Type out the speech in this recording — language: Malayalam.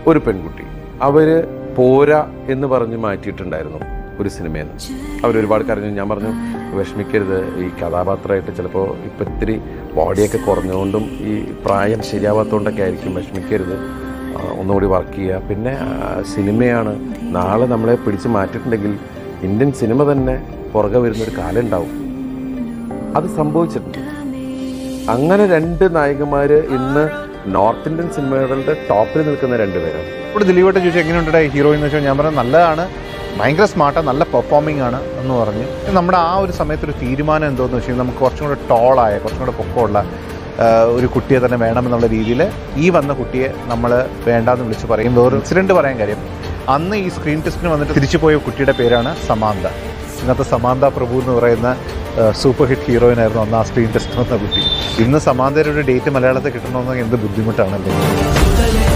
ഒരു പെൺകുട്ടി അവര് പോരാ എന്ന് പറഞ്ഞ് മാറ്റിയിട്ടുണ്ടായിരുന്നു ഒരു സിനിമയിൽ നിന്ന് അവരൊരുപാട് കരഞ്ഞു ഞാൻ പറഞ്ഞു വിഷമിക്കരുത് ഈ കഥാപാത്രമായിട്ട് ചിലപ്പോൾ ഇപ്പം ഇത്തിരി ബോഡിയൊക്കെ കുറഞ്ഞുകൊണ്ടും ഈ പ്രായം ശരിയാവാത്തതുകൊണ്ടൊക്കെ ആയിരിക്കും വിഷമിക്കരുത് ആ, ഒന്നുകൂടി വർക്ക് ചെയ്യുക പിന്നെ ആ, സിനിമയാണ് നാളെ നമ്മളെ പിടിച്ച് മാറ്റിയിട്ടുണ്ടെങ്കിൽ ഇന്ത്യൻ സിനിമ തന്നെ പുറകെ വരുന്നൊരു കാലം ഉണ്ടാവും അത് സംഭവിച്ചിട്ടുണ്ട് അങ്ങനെ രണ്ട് നായകന്മാര് ഇന്ന് നോർത്ത് ഇന്ത്യൻ സിനിമകളുടെ ടോപ്പിൽ നിൽക്കുന്ന രണ്ടുപേരാണ് ഇവിടെ ദിലീപേട്ട ചോദിച്ചു എങ്ങനെയുണ്ട് ഹീറോയിൻ എന്ന് വെച്ചാൽ ഞാൻ പറഞ്ഞു നല്ലതാണ് ഭയങ്കര സ്മാർട്ടാണ് നല്ല പെർഫോമിംഗ് ആണ് എന്ന് പറഞ്ഞു നമ്മുടെ ആ ഒരു സമയത്ത് ഒരു തീരുമാനം എന്തോന്ന് വെച്ച് കഴിഞ്ഞാൽ നമുക്ക് കുറച്ചും കൂടെ ടോളായ കുറച്ചും കൂടെ പൊക്കമുള്ള ആ, ഒരു കുട്ടിയെ തന്നെ വേണമെന്നുള്ള രീതിയിൽ ഈ വന്ന കുട്ടിയെ നമ്മൾ വേണ്ടാന്ന് വിളിച്ച് പറയും വേറൊരു ഇൻസിഡൻറ്റ് പറയാൻ കാര്യം അന്ന് ഈ സ്ക്രീൻ ടെസ്റ്റിന് വന്നിട്ട് തിരിച്ചു പോയ കുട്ടിയുടെ പേരാണ് സമാന്ത ഇന്നത്തെ സമാന്ത പ്രഭു എന്ന് പറയുന്ന സൂപ്പർ ഹിറ്റ് ഹീറോയിൻ ആയിരുന്നു അന്ന് ആ സ്ക്രീൻ ടെസ്റ്റ് വന്ന കുട്ടി ഇന്ന് സമാന്തയുടെ ഒരു ഡേറ്റ് മലയാളത്തിൽ കിട്ടണമെന്ന് എന്ത് ബുദ്ധിമുട്ടാണല്ലേ